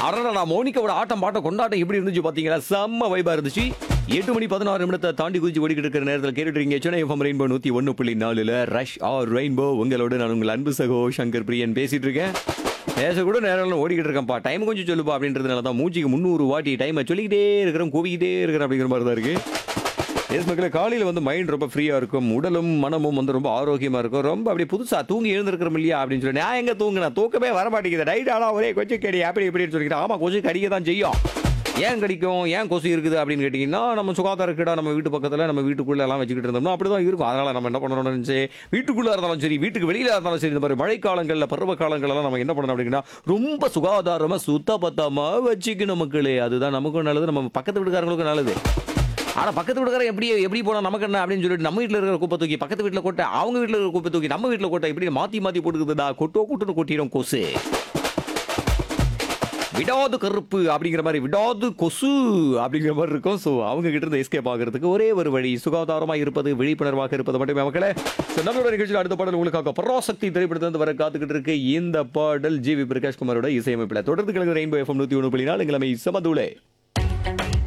அடடா மோனிகாவோட ஆட்டம் பாட்டம் கொண்டாட்டம் எப்படி இருந்துச்சு பாத்தீங்களா செம்ம வைபா இருந்துச்சு எட்டு மணி பதினாறு நிமிடத்தை தாண்டி குதிச்சு ஓடிக்கிட்டு இருக்கிற நேரத்தில் கேட்டுட்டு சென்னை எஃப்எம் ரெயின்போ நூத்தி ஒன்னு புள்ளி நாலுல ரஷ் ஆர் ரெயின்போ உங்களோட நான் உங்கள் அன்பு சகோ சங்கர் பிரியன் பேசிட்டு இருக்கேன் பேச கூட நேரம் ஓடிக்கிட்டு இருக்கேன்ப்பா டைம் கொஞ்சம் சொல்லுப்பா அப்படின்றதுனால தான் மூச்சுக்கு முந்நூறு வாட்டி டைமை சொல்லிக்கிட்டே இருக்கிறோம் கூவிக்கிட்டே இருக்கிறேன் அப்படிங்கிற மாதிரி தான் இருக்கு எஸ் மக்களே காலையில் வந்து மைண்ட் ரொம்ப ஃப்ரீயாக இருக்கும் உடலும் மனமும் வந்து ரொம்ப ஆரோக்கியமாக இருக்கும் ரொம்ப அப்படியே புதுசாக தூங்கி எழுந்திருக்கிறோம் இல்லையா அப்படின்னு சொல்லி நான் எங்கே தூங்கினேன் தூக்கமே வர மாட்டேங்குது நைட் ஆனால் ஒரே கொச்சு கடி அப்படி இப்படின்னு சொல்லிக்கிறேன் ஆமாம் கொசு கடிக்க தான் செய்யும் ஏன் கடிக்கும் ஏன் கொசு இருக்குது அப்படின்னு கேட்டிங்கன்னா நம்ம சுகாதார இருக்கடா நம்ம வீட்டு பக்கத்தில் நம்ம வீட்டுக்குள்ள எல்லாம் வச்சுக்கிட்டு இருந்தோம்னா அப்படி தான் இருக்கும் அதனால் நம்ம என்ன பண்ணணும்னு சரி வீட்டுக்குள்ளே இருந்தாலும் சரி வீட்டுக்கு வெளியில் இருந்தாலும் சரி இந்த மாதிரி மழைக்காலங்களில் பருவ காலங்களெல்லாம் நம்ம என்ன பண்ணணும் அப்படின்னா ரொம்ப சுகாதாரமாக சுத்தபத்தமாக வச்சுக்கணும் மக்களே அதுதான் நமக்கும் நல்லது நம்ம பக்கத்து வீட்டுக்காரங்களுக்கும் நல்லது ஆனா பக்கத்து வீட்டுக்காரன் எப்படி எப்படி போனா நமக்கு என்ன அப்படின்னு சொல்லிட்டு நம்ம வீட்ல இருக்கிற குப்பை தூக்கி பக்கத்து வீட்ல கொட்ட அவங்க வீட்ல இருக்கிற குப்பை தூக்கி நம்ம வீட்ல கொட்ட இப்படி மாத்தி மாத்தி போட்டுக்குதுடா கொட்டோ கொட்டுன்னு கொட்டிடும் கொசு விடாது கருப்பு அப்படிங்கிற மாதிரி விடாது கொசு அப்படிங்கிற மாதிரி இருக்கும் ஸோ அவங்க கிட்ட இருந்து எஸ்கேப் ஆகிறதுக்கு ஒரே ஒரு வழி சுகாதாரமாக இருப்பது விழிப்புணர்வாக இருப்பது மட்டுமே மக்களே So, நம்மளோட நிகழ்ச்சியில் அடுத்த பாடல் உங்களுக்காக பராசக்தி திரைப்படத்திலிருந்து வர காத்துக்கிட்டு இருக்கு இந்த பாடல் ஜி வி பிரகாஷ்குமாரோட இசையமைப்பில் தொடர்ந்து கிழங்கு ரெயின்போ எஃப்எம் நூற்றி ஒன்று புள்ளி நாலு எங்களை சமதுளே